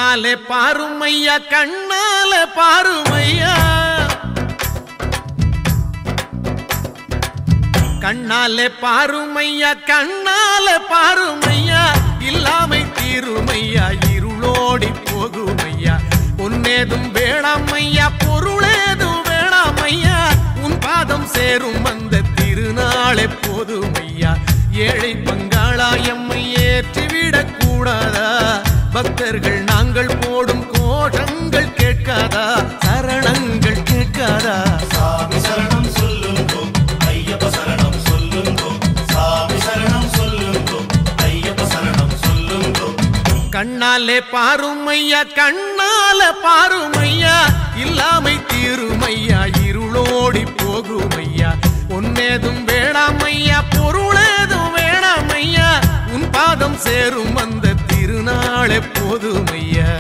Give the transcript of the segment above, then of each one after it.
கண்ணாலே பாருமையா கண்ணாலே பாருமையா கண்ணாலே பாருமையா கண்ணாலே பாருமையா இல்லாமை தீருமையா இருளோடி போகுமையா பொன்னேதும் வேணாமையா பொருளேதும் வேணாமையா உன் பாதம் சேரும் அந்த திருநாளே போதுமையா ஏழை பங்காளா எம்மை ஏற்றிவிடக் கூடாதா பக்தர்கள் நாங்கள் போடும் கோஷங்கள் கேட்காதா சரணங்கள் கேட்காதா சாமி சரணம் சொல்லுங்கோ ஐயப்ப சரணம் சொல்லுங்கோ சாமி சரணம் சொல்லுங்கோ ஐயப்ப சரணம் சொல்லுங்கோ கண்ணாலே பாருமையா கண்ணால பாருமையா இல்லாமை தீருமையா இருளோடி போகுமையா பொன்னேதும் வேணாமையா பொருளேதும் வேணாமையா உன் பாதம் சேரும் அந்த திருநாளே போதுமையா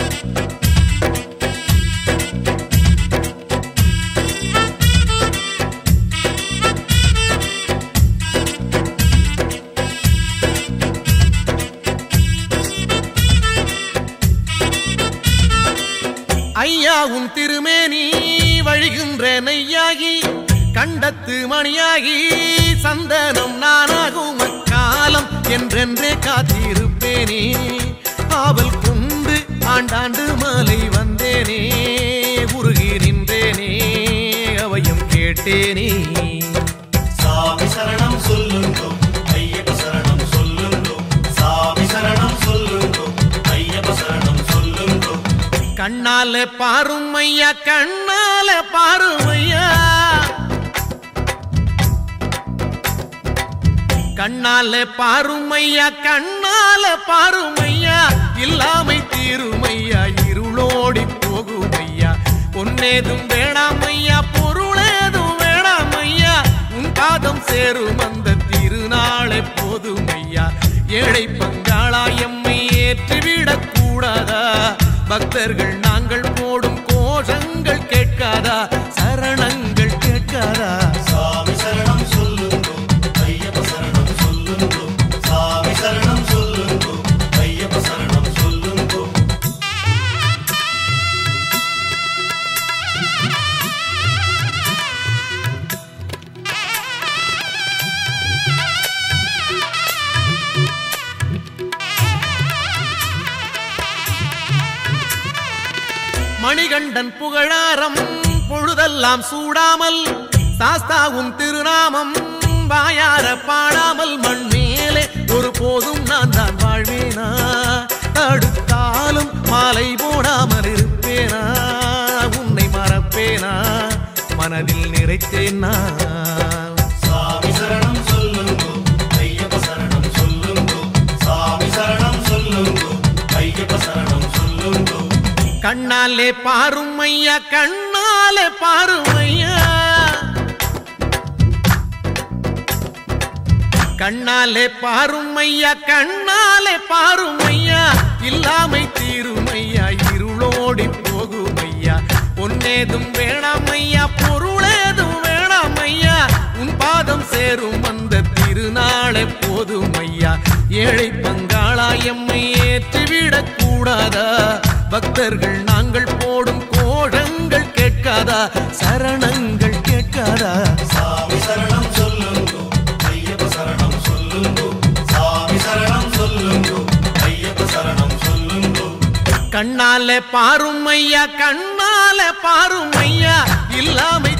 ஐயா உன் திருமேனி வழிகின்ற நெய்யாகி கண்டத்து மணியாகி சந்தனம் நானாகும் அக்காலம் என்றென்றே காத்திருப்பேனே ஆவல் கொண்டு ஆண்டாண்டு மாலை வந்தேனே உருகி நின்றேனே அவையும் கேட்டேனே சாமி சரணம் சொல்லுங்கோ ஐயப்ப சரணம் சொல்லுங்கோ சாமி சரணம் சொல்லுங்கோ ஐயப்ப சரணம் சொல்லுங்கோ கண்ணால பாருமையா கண்ணால பாருமையா கண்ணால பாருமையா கண்ணால பாருமையா இல்லாமை தீருமையா இருளோடி போகுமையா பொன்னேதும் வேணாமையா பொருளேதும் வேணாமையா உன் பாதம் சேரும் அந்த திருநாளே போதுமையா ஏழை பங்காளா எம்மை ஏற்றிவிடக் கூடாதா பக்தர்கள் நாங்கள் போடும் கோஷங்கள் கேட்காதா சரணங்கள் கேட்காதா சாமி சரணம் சொல்லுங்கோ ஐயப்ப சரணம் சொல்லுங்கோ சாமி சரணம் சொல்லுங்கோ ஐயப்ப சரணம் சொல்லுங்கோ மணிகண்டன் புகழாரம் பொழுதெல்லாம் சூடாமல் சாஸ்தாவும் திருநாமம் வாயார பாடாமல் மண் மேலே ஒரு போதும் நான் தான் வாழ்வேனா தடுத்தாலும் மாலை போடாமல் இருப்பேனா உன்னை மறப்பேனா மனதில் நிறைத்தேன் நான் சாமி சரணம் சொல்லுங்கோ ஐயப்ப சரணம் சொல்லுங்கோ சாமி சரணம் சொல்லுங்கோ ஐயப்ப சரணம் சொல்லுங்கோ கண்ணாலே பாருமையா கண்ணாலே பாருமையா கண்ணாலே பாருமையா கண்ணாலே பாருமையா இல்லாமை தீருமையா இருளோடி போகுமையா பொன்னேதும் வேணாமையா பொருளேதும் வேணாமையா உன் பாதம் சேரும் அந்த திருநாளே போதுமையா ஏழை பங்காளா எம்மை ஏற்றிவிடக் கூடாதா பக்தர்கள் நாங்கள் போடும் கோஷங்கள் கேட்காதா சரணங்கள் கேட்காதா சாமி சரணம் சொல்லுங்கோ ஐயப்ப சரணம் சொல்லுங்கோ சாமி சரணம் சொல்லுங்கோ ஐயப்ப சரணம் சொல்லுங்கோ கண்ணால பாருமையா கண்ணால பாருமையா இல்லாமை